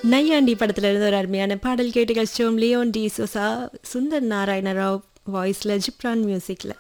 நையாண்டி படத்துல இருந்து ஒரு அருமையான பாடல் கேட்டு கழிச்சோம் லியோன் டி சுசா சுந்தர் நாராயண ராவ் வாய்ஸ்ல ஜிப்ரான் மியூசிக்ல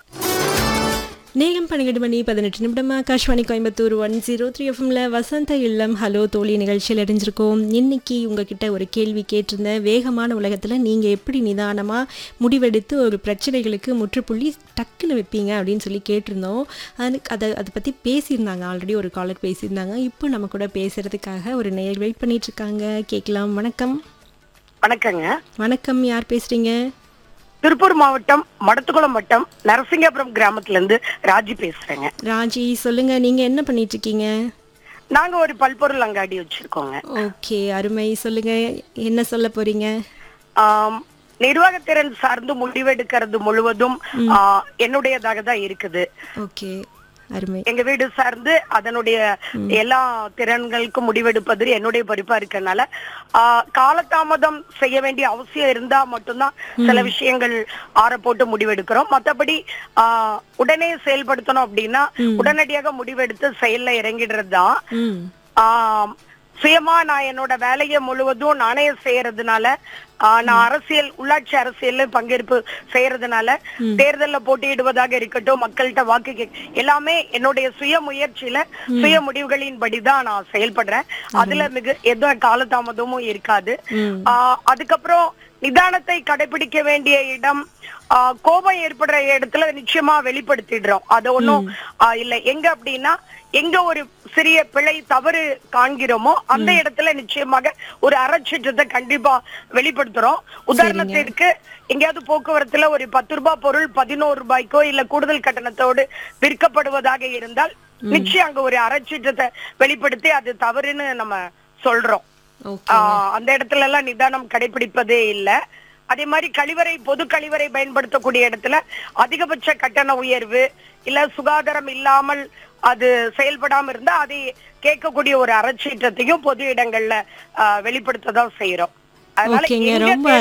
நேரம் பன்னிரெண்டு மணி பதினெட்டு நிமிடம் Akashvani Coimbatore one zero three எஃப்எம்ல வசந்த இல்லம் ஹலோ தோழி நிகழ்ச்சியில் அடைஞ்சிருக்கோம் இன்னைக்கு உங்ககிட்ட ஒரு கேள்வி கேட்டிருந்தேன் வேகமான உலகத்தில் நீங்கள் எப்படி நிதானமாக முடிவெடுத்து ஒரு பிரச்சனைகளுக்கு முற்றுப்புள்ளி டக்குன்னு வைப்பீங்க அப்படின்னு சொல்லி கேட்டிருந்தோம் அதுக்கு அதை அதை பற்றி பேசியிருந்தாங்க ஆல்ரெடி ஒரு காலர் பேசியிருந்தாங்க இப்போ நம்ம கூட பேசுறதுக்காக ஒரு நேர் வெயிட் பண்ணிட்டு இருக்காங்க கேட்கலாம் வணக்கம் வணக்கங்க வணக்கம் யார் பேசுறீங்க திருப்பூர் மாவட்டம் மடத்துக்குளம் வட்டம் நரசிங்கபுரம் கிராமத்துல இருந்து ராஜி பேசுறேங்க ராஜி சொல்லுங்க நீங்க என்ன பண்ணிட்டு இருக்கீங்க நாங்க ஒரு பல்பொருள் அங்காடி வச்சிருக்கோங்க ஓகே அருமை சொல்லுங்க என்ன சொல்ல போறீங்க ஆம், நிர்வாகத்திறன் சார்ந்து முடிவெடுக்கிறது முழுவதும் ஆ, என்னுடையதாக தான் இருக்குது ஓகே அருமை எங்க வீடு சார்ந்து அதனுடைய எல்லா திறன்களுக்கும் முடிவெடுப்பது என்னுடைய பொறுப்பா இருக்கறனால ஆ, காலதாமதம் செய்ய வேண்டிய அவசியம் இருந்தா மட்டும்தான் சில விஷயங்கள் ஆற போட்டு முடிவெடுக்கிறோம் மத்தபடி ஆ, உடனே செயல்படுத்தணும் அப்படின்னா உடனடியாக முடிவெடுத்து செயல்ல இறங்கிடுறது தான் ம் ஆம், சுயமா நான் என்னோட வேலையை முழுவதும் நானே செய்யறதுனால ஆ, நான் அரசியல் உள்ளாட்சி அரசியல்ல பங்கேற்பு செய்யறதுனால தேர்தல்ல போட்டியிடுவதாக இருக்கட்டும் மக்கள்கிட்ட வாக்கு கேக் எல்லாமே என்னுடைய சுய முயற்சியில சுய முடிவுகளின்படிதான் நான் செயல்படுறேன் அதுல மிக எந்த காலதாமதமும் இருக்காது ம். ஆ, அதுக்கப்புறம் நிதானத்தை கடைபிடிக்க வேண்டிய இடம் ஆ, கோபம் ஏற்படுற இடத்துல நிச்சயமா வெளிப்படுத்திடுறோம் அது ஒண்ணும் ஆ, இல்ல எங்க அப்படின்னா எங்க ஒரு சிறிய பிழை தவறு காண்கிறோமோ அந்த இடத்துல நிச்சயமாக ஒரு அறச்சீற்றத்தை கண்டிப்பா வெளிப்படுத்துறோம் உதாரணத்திற்கு எங்கேயாவது போக்குவரத்துல ஒரு பத்து ரூபாய் பொருள் பதினோரு ரூபாய்க்கோ இல்ல கூடுதல் கட்டணத்தோடு விற்கப்படுவதாக இருந்தால் நிச்சயம் அங்க ஒரு அறச்சீற்றத்தை வெளிப்படுத்தி அது தவறுன்னு நம்ம சொல்றோம் ஓகே ஆஹ் அந்த இடத்துல எல்லாம் நிதானம் கடைபிடிப்பதே இல்ல அதே மாதிரி கழிவறை பொது கழிவறை பயன்படுத்தக்கூடிய இடத்துல அதிகபட்ச கட்டண உயர்வு இல்ல சுகாதாரம் இல்லாமல் அது செயல்படாம இருந்தா அதை கேட்கக்கூடிய ஒரு அறச்சீற்றத்தையும் பொது இடங்கள்ல ஆஹ் வெளிப்படுத்த தான் செய்யறோம் அதனால ஓகேங்க எங்க ரொம்ப